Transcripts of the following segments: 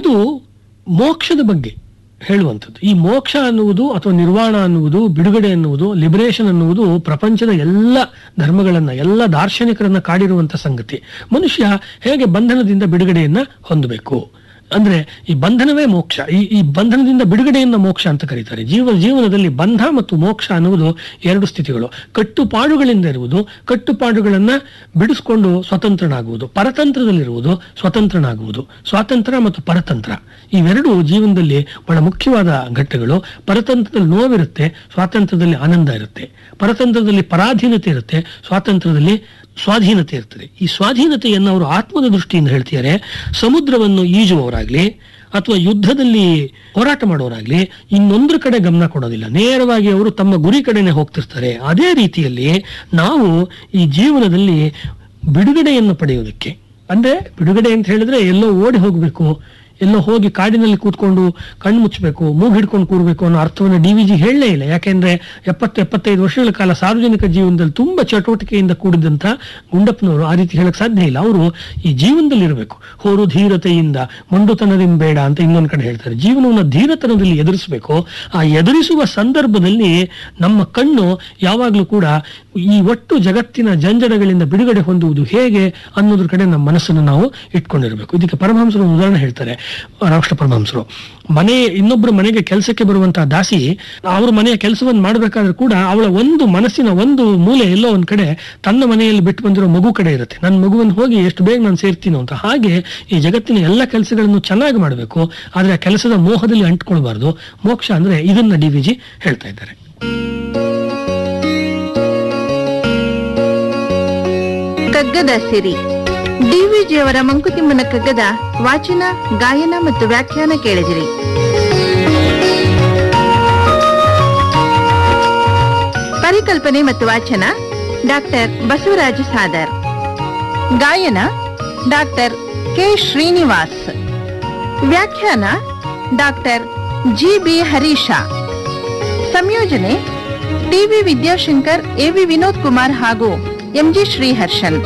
ಇದು ಮೋಕ್ಷದ ಬಗ್ಗೆ ಹೇಳುವಂಥದ್ದು ಈ ಮೋಕ್ಷ ಅನ್ನುವುದು ಅಥವಾ ನಿರ್ವಾಣ ಅನ್ನುವುದು ಬಿಡುಗಡೆ ಅನ್ನುವುದು ಲಿಬರೇಷನ್ ಅನ್ನುವುದು ಪ್ರಪಂಚದ ಎಲ್ಲ ಧರ್ಮಗಳನ್ನ ಎಲ್ಲ ದಾರ್ಶನಿಕರನ್ನ ಕಾಡಿರುವಂತ ಸಂಗತಿ ಮನುಷ್ಯ ಹೇಗೆ ಬಂಧನದಿಂದ ಬಿಡುಗಡೆಯನ್ನ ಹೊಂದಬೇಕು ಅಂದ್ರೆ ಈ ಬಂಧನವೇ ಮೋಕ್ಷ ಈ ಈ ಬಂಧನದಿಂದ ಬಿಡುಗಡೆಯನ್ನ ಮೋಕ್ಷ ಅಂತ ಕರೀತಾರೆ ಜೀವ ಜೀವನದಲ್ಲಿ ಬಂಧ ಮತ್ತು ಮೋಕ್ಷ ಅನ್ನುವುದು ಎರಡು ಸ್ಥಿತಿಗಳು ಕಟ್ಟುಪಾಡುಗಳಿಂದ ಇರುವುದು ಕಟ್ಟುಪಾಡುಗಳನ್ನ ಬಿಡಿಸ್ಕೊಂಡು ಸ್ವತಂತ್ರನಾಗುವುದು ಪರತಂತ್ರದಲ್ಲಿರುವುದು ಸ್ವತಂತ್ರನಾಗುವುದು ಸ್ವಾತಂತ್ರ್ಯ ಮತ್ತು ಪರತಂತ್ರ ಇವೆರಡು ಜೀವನದಲ್ಲಿ ಬಹಳ ಮುಖ್ಯವಾದ ಘಟ್ಟಗಳು ಪರತಂತ್ರದಲ್ಲಿ ನೋವಿರುತ್ತೆ ಸ್ವಾತಂತ್ರ್ಯದಲ್ಲಿ ಆನಂದ ಇರುತ್ತೆ ಪರತಂತ್ರದಲ್ಲಿ ಪರಾಧೀನತೆ ಇರುತ್ತೆ ಸ್ವಾತಂತ್ರ್ಯದಲ್ಲಿ ಸ್ವಾಧೀನತೆ ಇರ್ತದೆ ಈ ಸ್ವಾಧೀನತೆಯನ್ನು ಅವರು ಆತ್ಮದ ದೃಷ್ಟಿಯಿಂದ ಹೇಳ್ತಿದ್ದಾರೆ ಸಮುದ್ರವನ್ನು ಈಜುವವರಾಗ್ಲಿ ಅಥವಾ ಯುದ್ಧದಲ್ಲಿ ಹೋರಾಟ ಮಾಡೋರಾಗ್ಲಿ ಇನ್ನೊಂದ್ರ ಕಡೆ ಗಮನ ಕೊಡೋದಿಲ್ಲ ನೇರವಾಗಿ ಅವರು ತಮ್ಮ ಗುರಿ ಕಡೆನೆ ಹೋಗ್ತಿರ್ತಾರೆ ಅದೇ ರೀತಿಯಲ್ಲಿ ನಾವು ಈ ಜೀವನದಲ್ಲಿ ಬಿಡುಗಡೆಯನ್ನು ಪಡೆಯುವುದಕ್ಕೆ ಅಂದ್ರೆ ಬಿಡುಗಡೆ ಅಂತ ಹೇಳಿದ್ರೆ ಎಲ್ಲೋ ಓಡಿ ಹೋಗಬೇಕು ಎಲ್ಲೋ ಹೋಗಿ ಕಾಡಿನಲ್ಲಿ ಕೂತ್ಕೊಂಡು ಕಣ್ಣು ಮುಚ್ಚಬೇಕು ಮೂಗು ಹಿಡ್ಕೊಂಡು ಕೂರ್ಬೇಕು ಅನ್ನೋ ಅರ್ಥವನ್ನು ಡಿ ವಿ ಜಿ ಹೇಳಲೇ ಇಲ್ಲ ಯಾಕೆಂದ್ರೆ ಎಪ್ಪತ್ತು ಎಪ್ಪತ್ತೈದು ವರ್ಷಗಳ ಕಾಲ ಸಾರ್ವಜನಿಕ ಜೀವನದಲ್ಲಿ ತುಂಬಾ ಚಟುವಟಿಕೆಯಿಂದ ಕೂಡಿದಂತ ಗುಂಡಪ್ಪನವರು ಆ ರೀತಿ ಹೇಳಕ್ ಸಾಧ್ಯ ಇಲ್ಲ ಅವರು ಈ ಜೀವನದಲ್ಲಿ ಇರಬೇಕು ಹೋರು ಧೀರತೆಯಿಂದ ಮಂಡುತನದಿಂದ ಬೇಡ ಅಂತ ಇನ್ನೊಂದು ಕಡೆ ಹೇಳ್ತಾರೆ ಜೀವನವನ್ನು ಧೀರತನದಲ್ಲಿ ಎದುರಿಸಬೇಕು ಆ ಎದುರಿಸುವ ಸಂದರ್ಭದಲ್ಲಿ ನಮ್ಮ ಕಣ್ಣು ಯಾವಾಗಲೂ ಕೂಡ ಈ ಒಟ್ಟು ಜಗತ್ತಿನ ಜಂಜಡಗಳಿಂದ ಬಿಡುಗಡೆ ಹೊಂದುವುದು ಹೇಗೆ ಅನ್ನೋದ್ರ ಕಡೆ ನಮ್ಮ ಮನಸ್ಸನ್ನು ನಾವು ಇಟ್ಕೊಂಡಿರಬೇಕು ಇದಕ್ಕೆ ಪರಮಹಂಸರು ಒಂದು ಉದಾಹರಣೆ ಹೇಳ್ತಾರೆ ರಾಮಕೃಷ್ಣ ಪರಮಹಂಸರು ಮನೆ ಇನ್ನೊಬ್ಬರ ಮನೆಗೆ ಕೆಲಸಕ್ಕೆ ಬರುವಂತಹ ದಾಸಿ ಅವ್ರ ಮನೆಯ ಕೆಲಸವನ್ನು ಮಾಡಬೇಕಾದ್ರೆ ಕೂಡ ಅವಳ ಒಂದು ಮನಸ್ಸಿನ ಒಂದು ಮೂಲೆ ಎಲ್ಲೋ ಒಂದ್ ಕಡೆ ತನ್ನ ಮನೆಯಲ್ಲಿ ಬಿಟ್ಟು ಬಂದಿರೋ ಮಗು ಕಡೆ ಇರುತ್ತೆ ನನ್ನ ಮಗುವನ್ನು ಹೋಗಿ ಎಷ್ಟು ಬೇಗ ನಾನು ಸೇರ್ತೀನೋ ಅಂತ ಹಾಗೆ ಈ ಜಗತ್ತಿನ ಎಲ್ಲ ಕೆಲಸಗಳನ್ನು ಚೆನ್ನಾಗಿ ಮಾಡಬೇಕು ಆದ್ರೆ ಆ ಕೆಲಸದ ಮೋಹದಲ್ಲಿ ಅಂಟ್ಕೊಳ್ಬಾರ್ದು ಮೋಕ್ಷ ಅಂದ್ರೆ ಇದನ್ನ ಡಿ ವಿ ಜಿ ಹೇಳ್ತಾ ಇದ್ದಾರೆ ಕಗ್ಗದ ಸಿರಿ ಡಿವಿಜಿಯವರ ಮಂಕುತಿಮ್ಮನ ಕಗ್ಗದ ವಾಚನ ಗಾಯನ ಮತ್ತು ವ್ಯಾಖ್ಯಾನ ಕೇಳಿದಿರಿ ಪರಿಕಲ್ಪನೆ ಮತ್ತು ವಾಚನ ಡಾಕ್ಟರ್ ಬಸವರಾಜ ಸಾದರ್ ಗಾಯನ ಡಾಕ್ಟರ್ ಕೆ ಶ್ರೀನಿವಾಸ್ ವ್ಯಾಖ್ಯಾನ ಡಾಕ್ಟರ್ ಜಿ ಬಿ ಹರೀಶ ಸಂಯೋಜನೆ ಟಿವಿ ವಿದ್ಯಾಶಂಕರ್ ಎವಿ ವಿನೋದ್ ಕುಮಾರ್ ಹಾಗೂ ಎಂಜಿ ಶ್ರೀಹರ್ಷನ್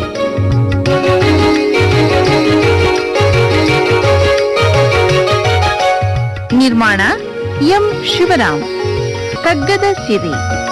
ನಿರ್ಮಾಣ ಎಂ ಶಿವರಾಮ್ ಕಗ್ಗದ ಸಿರಿ